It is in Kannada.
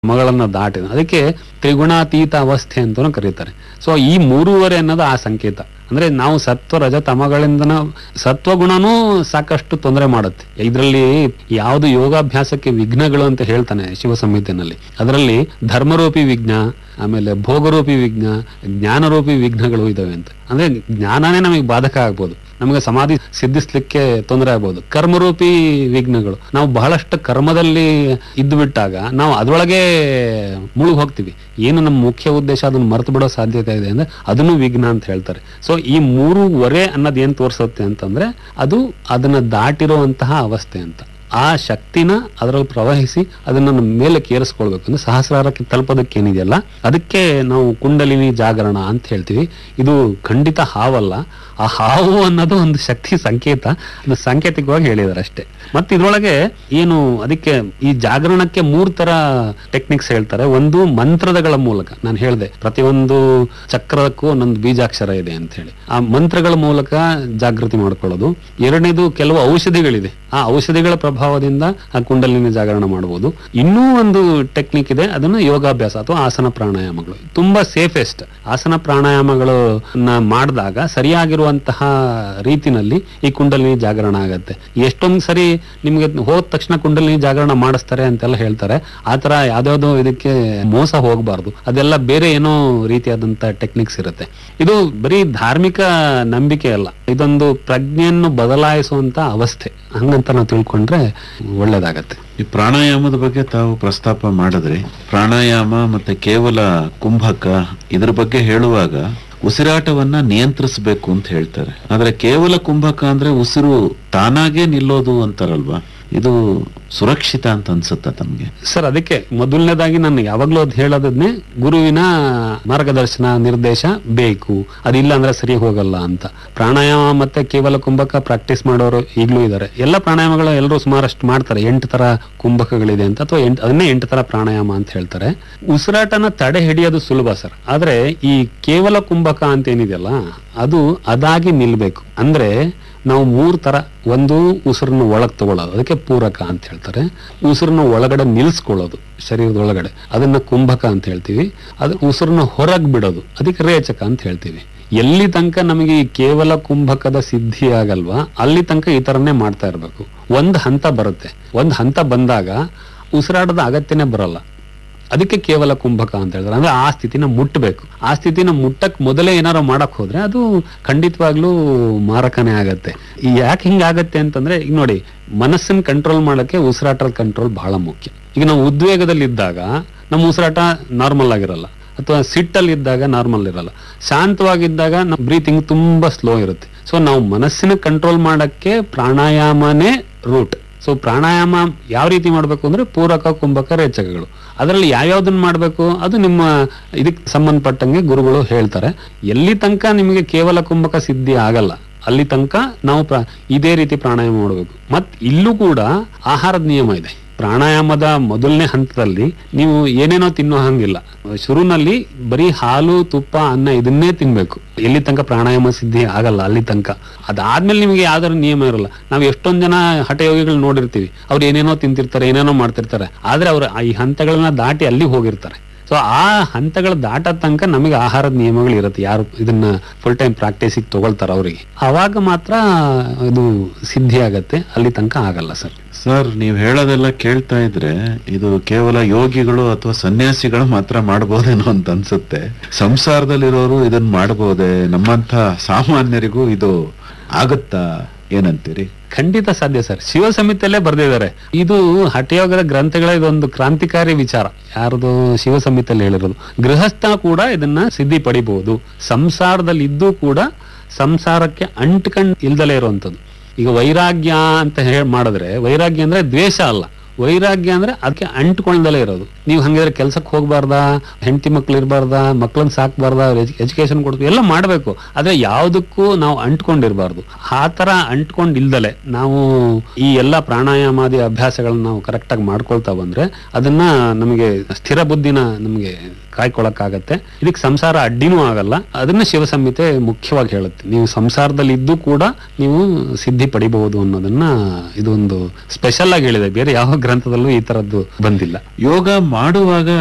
ಮಗಳನ್ನ ದಾಟಿದ ಅದಕ್ಕೆ ತ್ರಿಗುಣಾತೀತ ಅವಸ್ಥೆ ಅಂತಾನು ಕರೀತಾರೆ ಸೊ ಈ ಮೂರುವರೆ ಅನ್ನೋದು ಆ ಸಂಕೇತ ಅಂದ್ರೆ ನಾವು ಸತ್ವ ರಜ ತಮಗಳಿಂದನ ಸತ್ವಗುಣನೂ ಸಾಕಷ್ಟು ತೊಂದರೆ ಮಾಡುತ್ತೆ ಇದರಲ್ಲಿ ಯಾವುದು ಯೋಗಾಭ್ಯಾಸಕ್ಕೆ ವಿಘ್ನಗಳು ಅಂತ ಹೇಳ್ತಾನೆ ಶಿವ ಸಂಹಿತೆನಲ್ಲಿ ಅದರಲ್ಲಿ ಧರ್ಮರೂಪಿ ವಿಘ್ನ ಆಮೇಲೆ ಭೋಗರೂಪಿ ವಿಘ್ನ ಜ್ಞಾನರೂಪಿ ವಿಘ್ನಗಳು ಇದಾವೆ ಅಂತ ಅಂದ್ರೆ ಜ್ಞಾನನೇ ನಮಗೆ ಬಾಧಕ ಆಗ್ಬೋದು ನಮಗೆ ಸಮಾಧಿ ಸಿದ್ಧಿಸ್ಲಿಕ್ಕೆ ತೊಂದರೆ ಆಗ್ಬೋದು ಕರ್ಮರೂಪಿ ವಿಘ್ನಗಳು ನಾವು ಬಹಳಷ್ಟು ಕರ್ಮದಲ್ಲಿ ಇದ್ದು ಬಿಟ್ಟಾಗ ನಾವು ಅದ್ರೊಳಗೆ ಮುಳುಗ್ ಹೋಗ್ತೀವಿ ಏನು ನಮ್ಮ ಮುಖ್ಯ ಉದ್ದೇಶ ಅದನ್ನ ಮರೆತು ಬಿಡೋ ಸಾಧ್ಯತೆ ಇದೆ ಅಂದ್ರೆ ಅದನ್ನು ವಿಘ್ನ ಅಂತ ಹೇಳ್ತಾರೆ ಸೊ ಈ ಮೂರುವರೆ ಅನ್ನೋದು ಏನ್ ತೋರಿಸುತ್ತೆ ಅಂತಂದ್ರೆ ಅದು ಅದನ್ನ ದಾಟಿರುವಂತಹ ಅವಸ್ಥೆ ಅಂತ ಆ ಶಕ್ತಿನ ಅದರಲ್ಲಿ ಪ್ರವಹಿಸಿ ಅದನ್ನ ನಮ್ಮ ಮೇಲೆ ಕೇರಿಸ್ಕೊಳ್ಬೇಕು ಅಂದ್ರೆ ಸಹಸ್ರಾರಕ್ಕೆ ತಲುಪೋದಕ್ಕೆ ಏನಿದೆಯಲ್ಲ ಅದಕ್ಕೆ ನಾವು ಕುಂಡಲಿನಿ ಜಾಗರಣ ಅಂತ ಹೇಳ್ತೀವಿ ಇದು ಖಂಡಿತ ಹಾವಲ್ಲ ಆ ಹಾವು ಅನ್ನೋದು ಒಂದು ಶಕ್ತಿ ಸಂಕೇತ ಅದು ಸಾಂಕೇತಿಕವಾಗಿ ಹೇಳಿದ್ದಾರೆ ಅಷ್ಟೇ ಮತ್ತೆ ಇದ್ರೊಳಗೆ ಏನು ಅದಕ್ಕೆ ಈ ಜಾಗರಣಕ್ಕೆ ಮೂರ್ ತರ ಟೆಕ್ನಿಕ್ಸ್ ಹೇಳ್ತಾರೆ ಒಂದು ಮಂತ್ರದಗಳ ಮೂಲಕ ನಾನು ಹೇಳಿದೆ ಪ್ರತಿಯೊಂದು ಚಕ್ರಕ್ಕೂ ಒಂದೊಂದು ಬೀಜಾಕ್ಷರ ಇದೆ ಅಂತ ಹೇಳಿ ಆ ಮಂತ್ರಗಳ ಮೂಲಕ ಜಾಗೃತಿ ಮಾಡ್ಕೊಳ್ಳೋದು ಎರಡನೇದು ಕೆಲವು ಔಷಧಿಗಳಿದೆ ಆ ಔಷಧಿಗಳ ಪ್ರಭಾವದಿಂದ ಆ ಕುಂಡಲಿನಿ ಜಾಗರಣ ಮಾಡಬಹುದು ಇನ್ನೂ ಒಂದು ಟೆಕ್ನಿಕ್ ಇದೆ ಅದನ್ನ ಯೋಗಾಭ್ಯಾಸ ಅಥವಾ ಆಸನ ಪ್ರಾಣಾಯಾಮಗಳು ತುಂಬಾ ಸೇಫೆಸ್ಟ್ ಆಸನ ಪ್ರಾಣಾಯಾಮಗಳು ಮಾಡಿದಾಗ ಸರಿಯಾಗಿರುವಂತಹ ರೀತಿನಲ್ಲಿ ಈ ಕುಂಡಲಿನಿ ಜಾಗರಣ ಆಗತ್ತೆ ಎಷ್ಟೊಂದು ಸರಿ ನಿಮ್ಗೆ ಹೋದ ತಕ್ಷಣ ಕುಂಡಲಿನಿ ಜಾಗರಣ ಮಾಡಿಸ್ತಾರೆ ಅಂತೆಲ್ಲ ಹೇಳ್ತಾರೆ ಆತರ ಯಾವ್ದಾವ್ದೋ ಇದಕ್ಕೆ ಮೋಸ ಹೋಗಬಾರ್ದು ಅದೆಲ್ಲ ಬೇರೆ ಏನೋ ರೀತಿಯಾದಂತ ಟೆಕ್ನಿಕ್ಸ್ ಇರುತ್ತೆ ಇದು ಬರೀ ಧಾರ್ಮಿಕ ನಂಬಿಕೆ ಅಲ್ಲ ಇದೊಂದು ಪ್ರಜ್ಞೆಯನ್ನು ಬದಲಾಯಿಸುವಂತ ಅವಸ್ಥೆ ಹಂಗಂತ ನಾವು ತಿಳ್ಕೊಂಡ್ರೆ ಒಳ್ಳೇದಾಗತ್ತೆ ಈ ಪ್ರಾಣಾಯಾಮದ ಬಗ್ಗೆ ತಾವು ಪ್ರಸ್ತಾಪ ಮಾಡಿದ್ರಿ ಪ್ರಾಣಾಯಾಮ ಮತ್ತೆ ಕೇವಲ ಕುಂಭಕ ಇದ್ರ ಬಗ್ಗೆ ಹೇಳುವಾಗ ಉಸಿರಾಟವನ್ನ ನಿಯಂತ್ರಿಸಬೇಕು ಅಂತ ಹೇಳ್ತಾರೆ ಆದ್ರೆ ಕೇವಲ ಕುಂಭಕ ಅಂದ್ರೆ ಉಸಿರು ತಾನಾಗೇ ನಿಲ್ಲೋದು ಅಂತಾರಲ್ವಾ ಇದು ಸುರಕ್ಷಿತ ಅಂತ ಅನ್ಸುತ್ತ ತಮ್ಗೆ ಸರ್ ಅದಕ್ಕೆ ಮೊದಲನೇದಾಗಿ ನಾನು ಯಾವಾಗ್ಲೂ ಅದ್ ಹೇಳೋದನ್ನೇ ಗುರುವಿನ ಮಾರ್ಗದರ್ಶನ ನಿರ್ದೇಶ ಬೇಕು ಅದಿಲ್ಲ ಅಂದ್ರೆ ಸರಿ ಹೋಗಲ್ಲ ಅಂತ ಪ್ರಾಣಾಯಾಮ ಮತ್ತೆ ಕೇವಲ ಕುಂಭಕ ಪ್ರಾಕ್ಟೀಸ್ ಮಾಡೋರು ಈಗಲೂ ಇದ್ದಾರೆ ಎಲ್ಲ ಪ್ರಾಣಾಯಾಮಗಳು ಎಲ್ಲರೂ ಸುಮಾರಷ್ಟು ಮಾಡ್ತಾರೆ ಎಂಟು ತರ ಕುಂಭಕಗಳಿದೆ ಅಂತ ಅಥವಾ ಎಂಟು ಅದನ್ನೇ ಎಂಟು ತರ ಪ್ರಾಣಾಯಾಮ ಅಂತ ಹೇಳ್ತಾರೆ ಉಸಿರಾಟನ ತಡೆ ಹಿಡಿಯೋದು ಸುಲಭ ಸರ್ ಆದ್ರೆ ಈ ಕೇವಲ ಕುಂಭಕ ಅಂತ ಏನಿದೆಯಲ್ಲ ಅದು ಅದಾಗಿ ನಿಲ್ಬೇಕು ಅಂದ್ರೆ ನಾವು ಮೂರ್ ತರ ಒಂದು ಉಸಿರನ್ನ ಒಳಗ್ ತಗೊಳ್ಳೋದು ಅದಕ್ಕೆ ಪೂರಕ ಅಂತ ಹೇಳ್ತಾರೆ ಉಸಿರನ್ನ ಒಳಗಡೆ ನಿಲ್ಸ್ಕೊಳ್ಳೋದು ಶರೀರದ ಒಳಗಡೆ ಅದನ್ನ ಕುಂಭಕ ಅಂತ ಹೇಳ್ತೀವಿ ಅದು ಉಸಿರನ್ನ ಹೊರಗ್ ಬಿಡೋದು ಅದಕ್ಕೆ ರೇಚಕ ಅಂತ ಹೇಳ್ತೀವಿ ಎಲ್ಲಿ ತನಕ ನಮಗೆ ಈ ಕೇವಲ ಕುಂಭಕದ ಸಿದ್ಧಿ ಆಗಲ್ವಾ ಅಲ್ಲಿ ತನಕ ಈ ತರನೇ ಮಾಡ್ತಾ ಇರ್ಬೇಕು ಒಂದ್ ಹಂತ ಬರುತ್ತೆ ಒಂದ್ ಹಂತ ಬಂದಾಗ ಉಸಿರಾಟದ ಅಗತ್ಯನೇ ಬರಲ್ಲ ಅದಕ್ಕೆ ಕೇವಲ ಕುಂಭಕ ಅಂತ ಹೇಳ್ತಾರೆ ಅಂದ್ರೆ ಆ ಸ್ಥಿತಿನ ಮುಟ್ಟಬೇಕು ಆ ಸ್ಥಿತಿನ ಮುಟ್ಟಕ್ ಮೊದಲೇ ಏನಾರು ಮಾಡಕ್ ಹೋದ್ರೆ ಅದು ಖಂಡಿತವಾಗ್ಲೂ ಮಾರಕನೇ ಆಗತ್ತೆ ಈ ಯಾಕೆ ಹಿಂಗಾಗತ್ತೆ ಅಂತಂದ್ರೆ ಈಗ ನೋಡಿ ಮನಸ್ಸನ್ನ ಕಂಟ್ರೋಲ್ ಮಾಡಕ್ಕೆ ಉಸಿರಾಟದ ಕಂಟ್ರೋಲ್ ಬಹಳ ಮುಖ್ಯ ಈಗ ನಾವು ಉದ್ವೇಗದಲ್ಲಿ ಇದ್ದಾಗ ನಮ್ಮ ಉಸಿರಾಟ ನಾರ್ಮಲ್ ಆಗಿರಲ್ಲ ಅಥವಾ ಸಿಟ್ಟಲ್ಲಿ ಇದ್ದಾಗ ನಾರ್ಮಲ್ ಇರಲ್ಲ ಶಾಂತವಾಗಿದ್ದಾಗ ನಮ್ಮ ಬ್ರೀತಿಂಗ್ ತುಂಬಾ ಸ್ಲೋ ಇರುತ್ತೆ ಸೊ ನಾವು ಮನಸ್ಸಿನ ಕಂಟ್ರೋಲ್ ಮಾಡಕ್ಕೆ ಪ್ರಾಣಾಯಾಮನೇ ರೂಟ್ ಸೊ ಪ್ರಾಣಾಯಾಮ ಯಾವ ರೀತಿ ಮಾಡಬೇಕು ಅಂದ್ರೆ ಪೂರಕ ಕುಂಭಕ ರೇಚಕಗಳು ಅದರಲ್ಲಿ ಯಾವ್ಯಾವ್ದನ್ನ ಮಾಡಬೇಕು ಅದು ನಿಮ್ಮ ಇದಕ್ಕೆ ಸಂಬಂಧಪಟ್ಟಂಗೆ ಗುರುಗಳು ಹೇಳ್ತಾರೆ ಎಲ್ಲಿ ತನಕ ನಿಮಗೆ ಕೇವಲ ಕುಂಭಕ ಸಿದ್ಧಿ ಆಗಲ್ಲ ಅಲ್ಲಿ ತನಕ ನಾವು ಪ್ರ- ಇದೇ ರೀತಿ ಪ್ರಾಣಾಯಾಮ ಮಾಡಬೇಕು ಮತ್ ಇಲ್ಲೂ ಕೂಡ ಆಹಾರದ ನಿಯಮ ಇದೆ ಪ್ರಾಣಾಯಾಮದ ಮೊದಲನೇ ಹಂತದಲ್ಲಿ ನೀವು ಏನೇನೋ ತಿನ್ನೋ ಹಂಗಿಲ್ಲ ಶುರುನಲ್ಲಿ ಬರೀ ಹಾಲು ತುಪ್ಪ ಅನ್ನ ಇದನ್ನೇ ತಿನ್ಬೇಕು ಎಲ್ಲಿ ತನಕ ಪ್ರಾಣಾಯಾಮ ಸಿದ್ಧಿ ಆಗಲ್ಲ ಅಲ್ಲಿ ತನಕ ಅದಾದ್ಮೇಲೆ ನಿಮಗೆ ಯಾವ್ದಾದ್ರು ನಿಯಮ ಇರಲ್ಲ ನಾವು ಎಷ್ಟೊಂದ್ ಜನ ಹಠಯೋಗಿಗಳು ನೋಡಿರ್ತೀವಿ ಅವ್ರು ಏನೇನೋ ತಿಂತಿರ್ತಾರೆ ಏನೇನೋ ಮಾಡ್ತಿರ್ತಾರೆ ಆದ್ರೆ ಅವ್ರು ಈ ಹಂತಗಳನ್ನ ದಾಟಿ ಅಲ್ಲಿ ಹೋಗಿರ್ತಾರೆ ಸೊ ಆ ಹಂತಗಳ ದಾಟ ತನಕ ನಮಗೆ ಆಹಾರದ ನಿಯಮಗಳು ಇರುತ್ತೆ ಯಾರು ಇದನ್ನ ಫುಲ್ ಟೈಮ್ ಪ್ರಾಕ್ಟೀಸಿಗೆ ತಗೊಳ್ತಾರ ಅವರಿಗೆ ಅವಾಗ ಮಾತ್ರ ಇದು ಸಿದ್ಧಿ ಆಗತ್ತೆ ಅಲ್ಲಿ ತನಕ ಆಗಲ್ಲ ಸರ್ ಸರ್ ನೀವು ಹೇಳೋದೆಲ್ಲ ಕೇಳ್ತಾ ಇದ್ರೆ ಇದು ಕೇವಲ ಯೋಗಿಗಳು ಅಥವಾ ಸನ್ಯಾಸಿಗಳು ಮಾತ್ರ ಮಾಡಬಹುದೇನೋ ಅಂತ ಅನ್ಸುತ್ತೆ ಸಂಸಾರದಲ್ಲಿರೋರು ಇದನ್ನ ಮಾಡಬಹುದೇ ನಮ್ಮಂತ ಸಾಮಾನ್ಯರಿಗೂ ಇದು ಆಗುತ್ತಾ ಏನಂತೀರಿ ಖಂಡಿತ ಸಾಧ್ಯ ಸರ್ ಶಿವ ಸಮಿತಿಯಲ್ಲೇ ಬರೆದಿದ್ದಾರೆ ಇದು ಹಠಯೋಗದ ಗ್ರಂಥಗಳ ಇದೊಂದು ಕ್ರಾಂತಿಕಾರಿ ವಿಚಾರ ಯಾರ್ದು ಶಿವ ಸಮಿತಿಯಲ್ಲಿ ಹೇಳಿರೋದು ಗೃಹಸ್ಥ ಕೂಡ ಇದನ್ನ ಸಿದ್ಧಿ ಪಡಿಬಹುದು ಸಂಸಾರದಲ್ಲಿ ಇದ್ದು ಕೂಡ ಸಂಸಾರಕ್ಕೆ ಅಂಟ್ಕಂಡ್ ಇಲ್ದಲೇ ಇರುವಂತದ್ದು ಈಗ ವೈರಾಗ್ಯ ಅಂತ ಹೇಳಿ ಮಾಡಿದ್ರೆ ವೈರಾಗ್ಯ ಅಂದ್ರೆ ದ್ವೇಷ ಅಲ್ಲ ವೈರಾಗ್ಯ ಅಂದ್ರೆ ಅದಕ್ಕೆ ಅಂಟ್ಕೊಳ್ದಲೇ ಇರೋದು ನೀವು ಹಂಗಿದ್ರೆ ಕೆಲ್ಸಕ್ಕೆ ಹೋಗ್ಬಾರ್ದಾ ಹೆಂಡತಿ ಮಕ್ಳು ಇರಬಾರ್ದಾ ಮಕ್ಳನ್ನ ಸಾಕ್ಬಾರ್ದಾ ಎಜುಕೇಶನ್ ಕೊಡ್ಬೇಕು ಎಲ್ಲ ಮಾಡ್ಬೇಕು ಆದ್ರೆ ಯಾವ್ದಕ್ಕೂ ನಾವು ಅಂಟ್ಕೊಂಡಿರ್ಬಾರ್ದು ಆ ತರ ಅಂಟ್ಕೊಂಡ್ ಇಲ್ದಲೆ ನಾವು ಈ ಎಲ್ಲಾ ಪ್ರಾಣಾಯಾಮಾದಿ ಅಭ್ಯಾಸಗಳನ್ನ ನಾವು ಕರೆಕ್ಟ್ ಆಗಿ ಮಾಡ್ಕೊಳ್ತಾ ಬಂದ್ರೆ ಅದನ್ನ ನಮಗೆ ಸ್ಥಿರ ಬುದ್ಧಿನ ನಮಗೆ ಕಾಯ್ಕೊಳಕ್ಕಾಗತ್ತೆ ಇದಕ್ಕೆ ಸಂಸಾರ ಅಡ್ಡಿನೂ ಆಗಲ್ಲ ಅದನ್ನ ಶಿವ ಸಂಹಿತೆ ಮುಖ್ಯವಾಗಿ ಹೇಳುತ್ತೆ ನೀವು ಸಂಸಾರದಲ್ಲಿ ಇದ್ದು ಕೂಡ ನೀವು ಸಿದ್ಧಿ ಪಡಿಬಹುದು ಅನ್ನೋದನ್ನ ಇದೊಂದು ಸ್ಪೆಷಲ್ ಆಗಿ ಹೇಳಿದೆ ಬೇರೆ ಯಾವ ಗ್ರಂಥದಲ್ಲೂ ಈ ತರದ್ದು ಬಂದಿಲ್ಲ ಯೋಗ ಮಾಡುವಾಗ